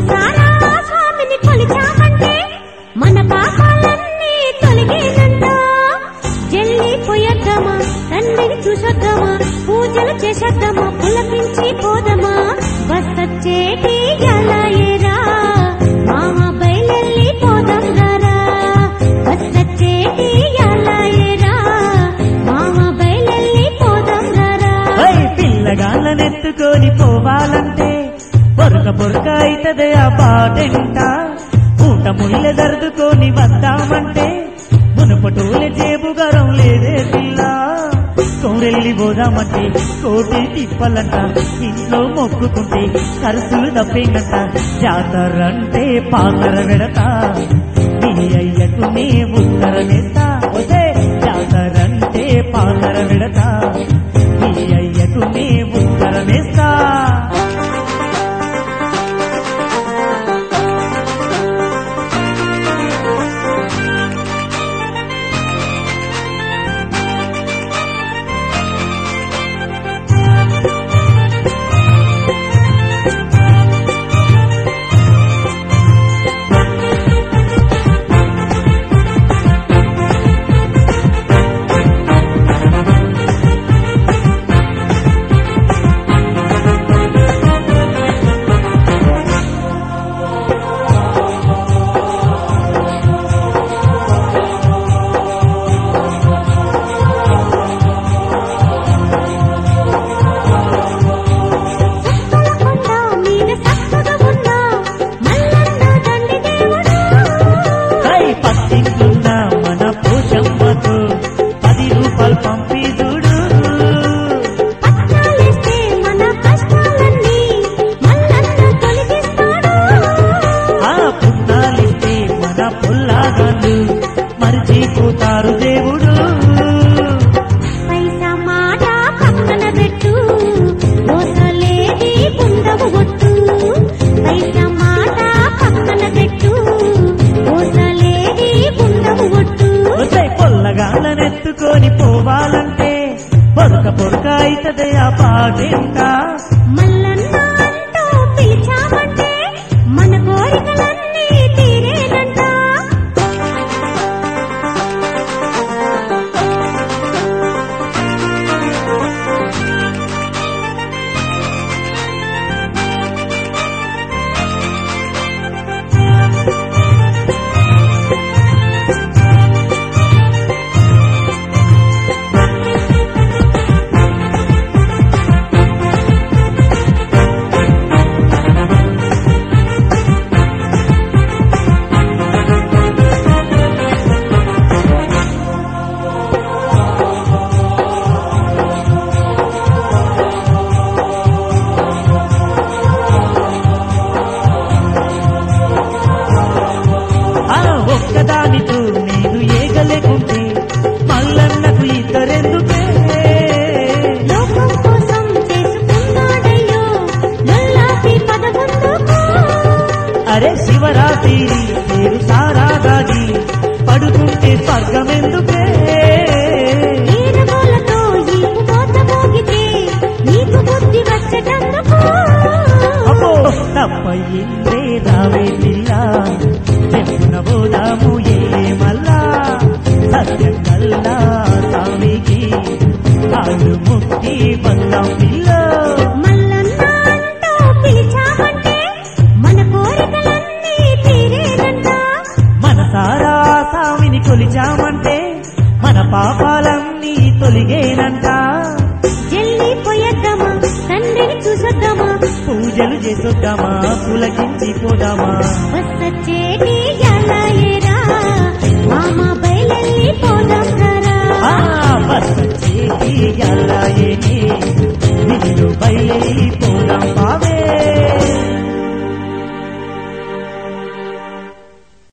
మనసారా స్వామిని కొలిచామంటే మన పాపాలన్నీ తొలగేనంట జల్లి పోయొద్దామా తండ్రిని చూసొద్దామా పూజలు చేసొద్దామా పులకించి పోదమా బస్తచ్చేటి ఎలా ఏరా మామ బయలెల్లి పోదాం రారా బస్తచ్చేటి ఎలా ఏరా మామ బయలెల్లి పోదాం రారా హై పిల్లగాళ్ళనెత్తుకొని పోవాలంటే పొరక పొరక అయితదే ఆ పాటెంట పూట ముళ్ళె దర్దుకొని వద్దామంటే మునుపటోలే జేబు గరం లేదే పిల్ల కోరెల్లి పోదామంటే కోటి తిప్పలంట ఇంట్లో మొక్కుకుంటే ఖర్చులు తప్పేనంట జాతరంటే పాతర వెడతా నీ అయ్యకు నే ఉత్తరమేస్తా ఒసే జాతరంటే పాతర వెడతా నీ అయ్యకు నే ఉత్తరమేస్తా సక్కల కొండ మీద సక్కగా ఉన్న మల్లన్న దండి దేవుడు హై పక్కింటున్న మన పోషమ్మకు పది రూపాయలు పంపి చూడు పట్టాలిస్తే మన కష్టాలన్నీ మల్లన్న తొలగిస్తాడు ఆ పున్నాలిస్తే మన పొల్లాగాళ్ళు మరిచిపోతారు దేవుడు పైసా మాట పక్కన పెట్టు మోసలేది ఉండవు ఒట్టు పైసా మాట పక్కన పెట్టు మోసలేది ఉండవు ఒట్టు ఒసై పొల్లగాళ్ళనెత్తుకొని పోవాలంటే పొరక పొరక అయితదే ఆ పాటేంట మల్లన్న అంటూ పిలిచామంటే మన కోరికలన్నీ తీరేనంట ఆ ఒక్కదానితో నేను ఏగలేకుంటే మల్లన్నకు ఇద్దరెందుకే లోకం కోసం చేసుకున్నాడయ్యో లొల్లాపి పదవందుకు అరే శివరాత్రి పేరు సారా దాగి పడుకుంటే స్వర్గమెందుకే ఈరగోలతో ఈపు కోత మోగితే నీకు బుద్ధి వచ్చటందుకు అబ్బో తప్పయిందే రావే పిల్ల చెప్పున పోదాము ఏ మల్లా సత్యం కల్లా స్వామికి కాళ్ళు ముక్తి బందాం పిల్ల మల్లన్న అంటూ పిలిచామంటే మన కోరికలన్నీ తీరేనంట మనసారా స్వామిని కొలిచామంటే మన పాపాలన్నీ తొలిగేనంట జల్లి పోయొద్దామా తండ్రిని చూసొద్దామా పూజలు చేసొద్దామా పులకించి పోదామా వస్తచ్చేటి ఎలా ఏరా మామ బయలెల్లి పోదాం రారా ఆ బస్సు చేతి ఎలా ఏనే నిన్ను బయలు